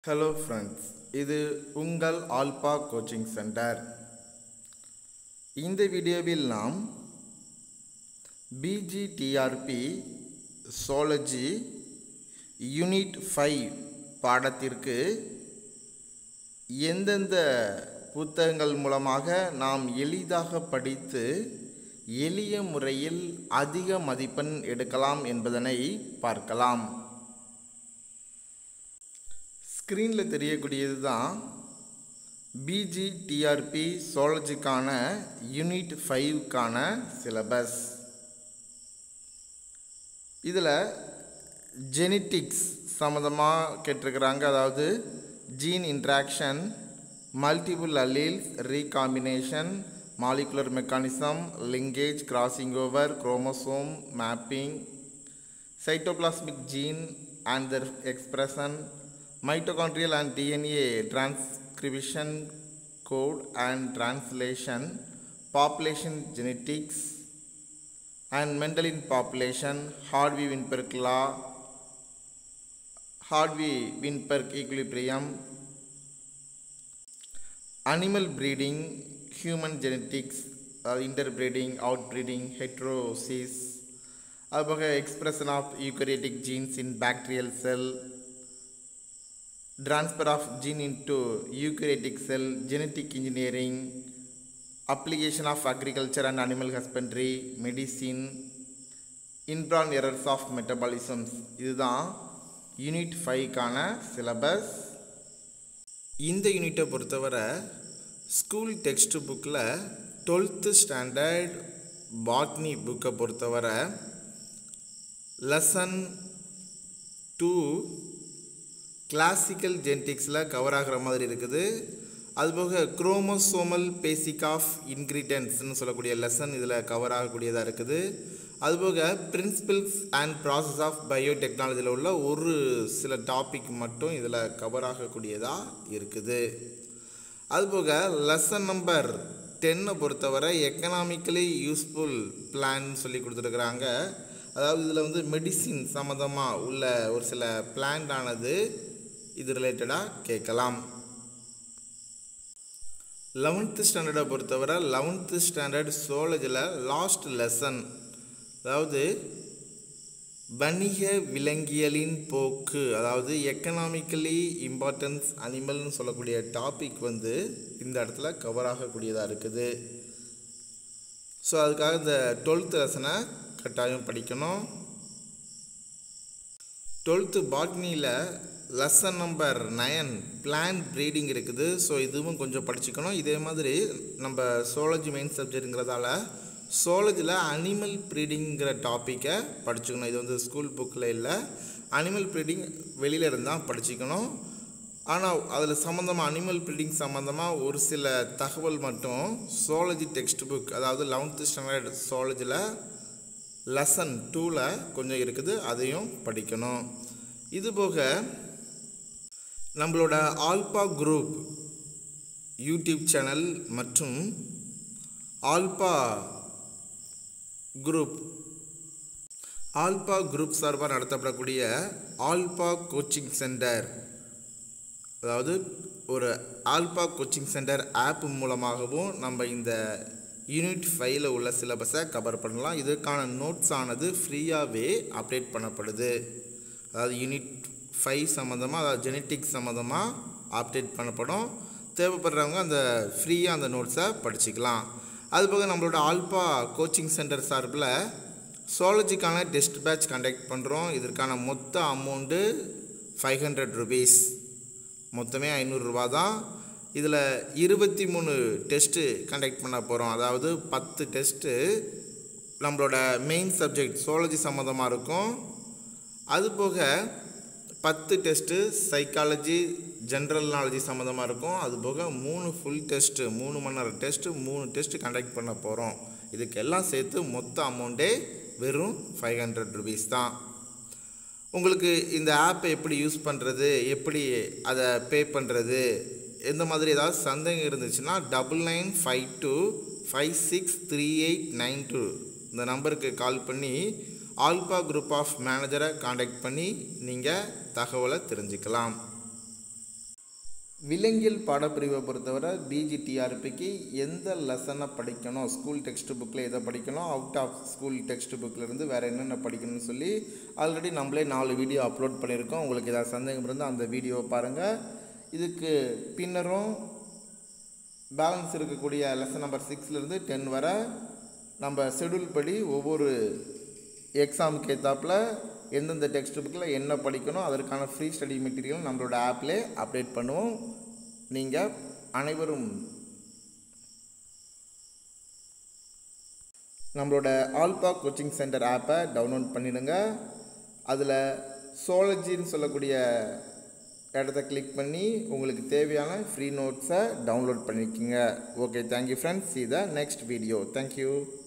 hello friends இது உங்கள் alpha coaching centre இந்த வீடியோவில் நாம் பிஜிடிஆர்பி சோலஜி யூனிட் ஃபைவ் பாடத்திற்கு எந்தெந்த புத்தகங்கள் மூலமாக நாம் எளிதாக படித்து எளிய முறையில் அதிக மதிப்பெண் எடுக்கலாம் என்பதனை பார்க்கலாம் ஸ்க்ரீனில் தெரியக்கூடியது தான் பிஜிடிஆர்பி சோலஜிக்கான யூனிட் ஃபைவ்க்கான சிலபஸ் இதில் ஜெனட்டிக்ஸ் சம்மந்தமாக கேட்டிருக்கிறாங்க அதாவது gene interaction multiple alleles recombination molecular mechanism linkage crossing over chromosome mapping cytoplasmic gene and their expression, mitochondrial and DNA transcription code and translation, population genetics, and Mendelian population, Harvey-Weinberg law, Harvey-Weinberg equilibrium, animal breeding, human genetics, uh, interbreeding, outbreeding, heterosis, அதுபோக expression of eukaryotic genes in bacterial cell transfer of gene into eukaryotic cell genetic engineering application of agriculture and animal husbandry medicine inborn errors of metabolisms இதுதான் unit ஃபைவ்க்கான syllabus இந்த யூனிட்டை பொறுத்தவரை school text புக்கில் twelfth standard botany புக்கை பொறுத்தவரை lesson two classical ஜெனட்டிக்ஸில் cover ஆகிற மாதிரி இருக்குது அதுபோக குரோமோசோமல் பேசிக் ஆஃப் இன்க்ரீடியன்ட்ஸ்னு சொல்லக்கூடிய லெசன் இதில் கவர் ஆகக்கூடியதாக இருக்குது அதுபோக பிரின்சிபிள்ஸ் அண்ட் ப்ராசஸ் ஆஃப் பயோடெக்னாலஜியில் உள்ள ஒரு சில டாபிக் மட்டும் இதில் கவர் ஆகக்கூடியதாக இருக்குது அதுபோக லெசன் நம்பர் டென்னை பொறுத்தவரை எக்கனாமிக்கலி யூஸ்ஃபுல் பிளான் சொல்லி கொடுத்துருக்குறாங்க அதாவது இதில் வந்து மெடிசின் சம்மந்தமாக உள்ள ஒரு சில பிளான் ஆனது இது ரிலேட்டடாக கேட்கலாம் லெவன்த்து ஸ்டாண்டர்டை பொறுத்தவரை லெவன்த்து ஸ்டாண்டர்ட் சோலஜில் லாஸ்ட் லெசன் அதாவது வணிக விலங்கியலின் போக்கு அதாவது எக்கனாமிக்கலி இம்பார்ட்டன்ஸ் அனிமல்னு சொல்லக்கூடிய டாபிக் வந்து இந்த இடத்துல கவர் ஆகக்கூடியதாக இருக்குது ஸோ அதுக்காக இந்த டுவெல்த் லெசனை கட்டாயம் படிக்கணும் டுவெல்த்து பாட்னியில் lesson number nine plant breeding இருக்குது ஸோ இதுவும் கொஞ்சம் படிச்சுக்கணும் இதே மாதிரி நம்ம சோலஜி மெயின் சப்ஜெக்ட்டுங்கிறதால சோலஜியில் அனிமல் ப்ரீடிங்கிற டாப்பிக்கை படிச்சுக்கணும் இது வந்து ஸ்கூல் புக்கில் இல்லை அனிமல் ப்ரீடிங் வெளியில் இருந்தால் படிச்சுக்கணும் ஆனால் அதில் சம்மந்தமாக அனிமல் ப்ரீடிங் சம்மந்தமாக ஒரு சில தகவல் மட்டும் சோலஜி டெக்ஸ்ட் புக் அதாவது லெவன்த்து ஸ்டாண்டர்ட் சோலஜியில் லெசன் டூவில் கொஞ்சம் இருக்குது அதையும் படிக்கணும் இது போக நம்மளோட ஆல்பா குரூப் யூடியூப் சேனல் மற்றும் ஆல்பா குரூப் ஆல்பா குரூப் சார்பாக நடத்தப்படக்கூடிய ஆல்பா கோச்சிங் சென்டர் அதாவது ஒரு ஆல்பா கோச்சிங் சென்டர் ஆப் மூலமாகவும் நம்ம இந்த யூனிட் ஃபைவ்ல உள்ள சிலபஸை கவர் பண்ணலாம் இதுக்கான நோட்ஸ் ஆனது ஃப்ரீயாகவே அப்டேட் பண்ணப்படுது அதாவது யூனிட் ஃபைவ் சம்மந்தமாக அதாவது ஜெனட்டிக்ஸ் சம்மந்தமாக அப்டேட் பண்ணப்படும் தேவைப்படுறவங்க அந்த ஃப்ரீயாக அந்த நோட்ஸை படிச்சுக்கலாம் அதுபோக நம்மளோட ஆல்பா கோச்சிங் சென்டர் சார்பில் சோலஜிக்கான டெஸ்ட் பேட்ச் கண்டக்ட் பண்ணுறோம் இதற்கான மொத்த அமௌண்ட்டு ஃபைவ் ஹண்ட்ரட் ருபீஸ் மொத்தமே ஐநூறுரூவா தான் இதில் இருபத்தி மூணு டெஸ்ட்டு கண்டக்ட் பண்ண போகிறோம் அதாவது பத்து டெஸ்ட்டு நம்மளோட மெயின் சப்ஜெக்ட் சோலஜி சம்மந்தமாக இருக்கும் அது போக பத்து டெஸ்ட்டு சைக்காலஜி ஜென்ரல் நாலேஜி சம்மந்தமாக இருக்கும் அது போக மூணு ஃபுல் டெஸ்ட்டு மூணு மணி நேரம் டெஸ்ட்டு மூணு டெஸ்ட்டு கண்டக்ட் பண்ண போகிறோம் இதுக்கு எல்லாம் சேர்த்து மொத்த அமௌண்ட்டே வெறும் ஃபைவ் ஹண்ட்ரட் ருபீஸ் தான் உங்களுக்கு இந்த ஆப்பை எப்படி யூஸ் பண்ணுறது எப்படி அதை பே பண்ணுறது எந்த மாதிரி ஏதாவது சந்தேகம் இருந்துச்சுன்னா double nine five two five six three eight nine two இந்த நம்பருக்கு கால் பண்ணி ஆல்பா குரூப் ஆஃப் மேனேஜரை காண்டாக்ட் பண்ணி நீங்கள் தகவலை தெரிஞ்சுக்கலாம் விலங்கியல் பாடப்பிரிவை பொறுத்தவரை பிஜிடிஆர்பிக்கு எந்த லெசனை படிக்கணும் ஸ்கூல் டெக்ஸ்ட் புக்கில் எதை படிக்கணும் அவுட் ஆஃப் ஸ்கூல் டெக்ஸ்ட் புக்கிலேருந்து வேறு என்னென்ன படிக்கணும்னு சொல்லி ஆல்ரெடி நம்மளே நாலு வீடியோ அப்லோட் பண்ணியிருக்கோம் உங்களுக்கு ஏதாவது சந்தேகம் இருந்தால் அந்த வீடியோவை பாருங்கள் இதுக்கு பின்னரும் பேலன்ஸ் இருக்கக்கூடிய லெசன் நம்பர் சிக்ஸ்லேருந்து டென் வரை நம்ம ஷெடியூல் படி ஒவ்வொரு எக்ஸாமுக்கு ஏற்றாப்புல எந்தெந்த டெக்ஸ்ட் புக்கில் என்ன படிக்கணும் அதற்கான ஃப்ரீ ஸ்டடி மெட்டீரியல் நம்மளோட ஆப்லே அப்டேட் பண்ணுவோம் நீங்கள் அனைவரும் நம்மளோட ஆல்பா கோச்சிங் சென்டர் ஆப்பை டவுன்லோட் பண்ணிடுங்க அதில் சோலஜின்னு சொல்லக்கூடிய இடத்த கிளிக் பண்ணி உங்களுக்கு தேவையான ஃப்ரீ நோட்ஸை டவுன்லோட் பண்ணிக்கோங்க okay thank you friends see the next video thank you